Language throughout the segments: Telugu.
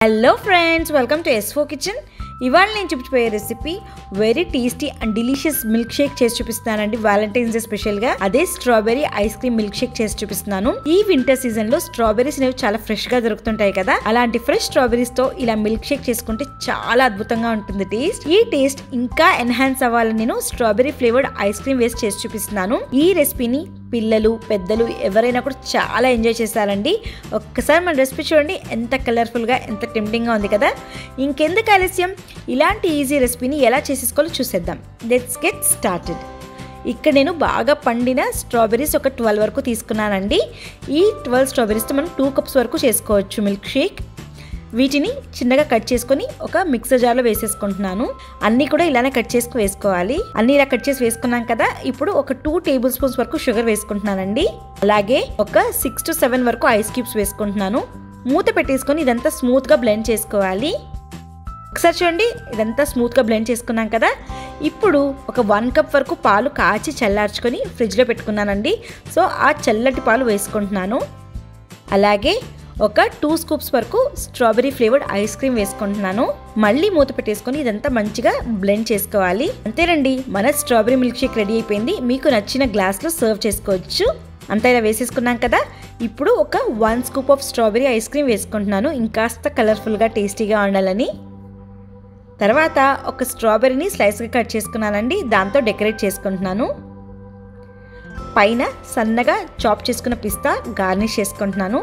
హలో ఫ్రెండ్స్ వెల్కమ్ టు ఎస్ఫో కిచెన్ ఇవాళ నేను చూపించిపోయే recipe very tasty and delicious milkshake చేసి చూపిస్తున్నానండి వ్యాలంటైన్స్ డే స్పెషల్ గా అదే strawberry ice cream milkshake చేసి చూపిస్తున్నాను ఈ వింటర్ సీజన్ లో స్ట్రాబెరీస్ అనేవి చాలా ఫ్రెష్ గా దొరుకుతుంటాయి కదా అలాంటి ఫ్రెష్ స్ట్రాబెరీస్ తో ఇలా మిల్క్ షేక్ చేసుకుంటే చాలా అద్భుతంగా ఉంటుంది టేస్ట్ ఈ టేస్ట్ ఇంకా ఎన్హాన్స్ అవ్వాలని నేను స్ట్రాబెరీ ఫ్లేవర్డ్ ఐస్ క్రీమ్ వేసి చేసి చూపిస్తున్నాను ఈ రెసిపీని పిల్లలు పెద్దలు ఎవరైనా కూడా చాలా ఎంజాయ్ చేస్తారండి ఒక్కసారి మన రెసిపీ చూడండి ఎంత కలర్ఫుల్గా ఎంత టెంప్టింగ్గా ఉంది కదా ఇంకెందుకు ఆలస్యం ఇలాంటి ఈజీ రెసిపీని ఎలా చేసేసుకోవాలో చూసేద్దాం లెట్స్ గెట్ స్టార్టెడ్ ఇక్కడ నేను బాగా పండిన స్ట్రాబెరీస్ ఒక ట్వెల్వ్ వరకు తీసుకున్నానండి ఈ ట్వెల్వ్ స్ట్రాబెరీస్తో మనం టూ కప్స్ వరకు చేసుకోవచ్చు మిల్క్ షేక్ వీటిని చిన్నగా కట్ చేసుకొని ఒక మిక్సర్ జార్లో వేసేసుకుంటున్నాను అన్నీ కూడా ఇలానే కట్ చేసుకు వేసుకోవాలి అన్నీ ఇలా కట్ చేసి వేసుకున్నాం కదా ఇప్పుడు ఒక two tablespoons sugar వేసుకుంటున్నానండి అలాగే ఒక సిక్స్ టు సెవెన్ వరకు ఐస్ క్యూబ్స్ వేసుకుంటున్నాను మూత పెట్టేసుకొని ఇదంతా స్మూత్గా బ్లెండ్ చేసుకోవాలి ఒకసారి చూడండి ఇదంతా స్మూత్గా బ్లెండ్ చేసుకున్నాం కదా ఇప్పుడు ఒక వన్ కప్ వరకు పాలు కాచి చల్లార్చుకొని ఫ్రిడ్జ్లో పెట్టుకున్నానండి సో ఆ చల్లటి పాలు వేసుకుంటున్నాను అలాగే ఒక టూ స్కూప్స్ వరకు స్ట్రాబెరీ ఫ్లేవర్డ్ ఐస్ క్రీమ్ వేసుకుంటున్నాను మళ్ళీ మూత పెట్టేసుకొని ఇదంతా మంచిగా బ్లెండ్ చేసుకోవాలి అంతేనండి మన స్ట్రాబెరీ మిల్క్ షేక్ రెడీ అయిపోయింది మీకు నచ్చిన గ్లాస్లో సర్వ్ చేసుకోవచ్చు అంతా ఇలా వేసేసుకున్నాం కదా ఇప్పుడు ఒక one scoop of strawberry ice cream వేసుకుంటున్నాను ఇంకాస్త కలర్ఫుల్గా టేస్టీగా ఉండాలని తర్వాత ఒక స్ట్రాబెర్రీని స్లైస్గా కట్ చేసుకున్నానండి దాంతో డెకరేట్ చేసుకుంటున్నాను పైన సన్నగా చాప్ చేసుకున్న పిస్తా గార్నిష్ చేసుకుంటున్నాను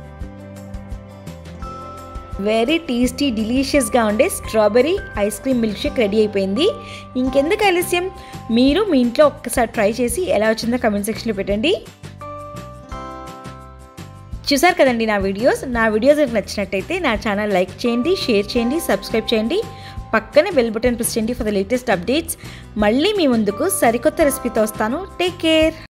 వెరీ టేస్టీ డిలీషియస్గా ఉండే strawberry ice cream milkshake ready అయిపోయింది ఇంకెందుకు ఆలస్యం మీరు మీ ఇంట్లో ఒక్కసారి ట్రై చేసి ఎలా వచ్చిందో కమెంట్ సెక్షన్లో పెట్టండి చూసారు కదండి నా వీడియోస్ నా వీడియోస్ మీకు నచ్చినట్టయితే నా ఛానల్ లైక్ చేయండి షేర్ చేయండి సబ్స్క్రైబ్ చేయండి పక్కనే బెల్ బటన్ ప్రెస్ చేయండి ఫర్ ద లేటెస్ట్ అప్డేట్స్ మళ్ళీ మీ ముందుకు సరికొత్త రెసిపీతో వస్తాను టేక్ కేర్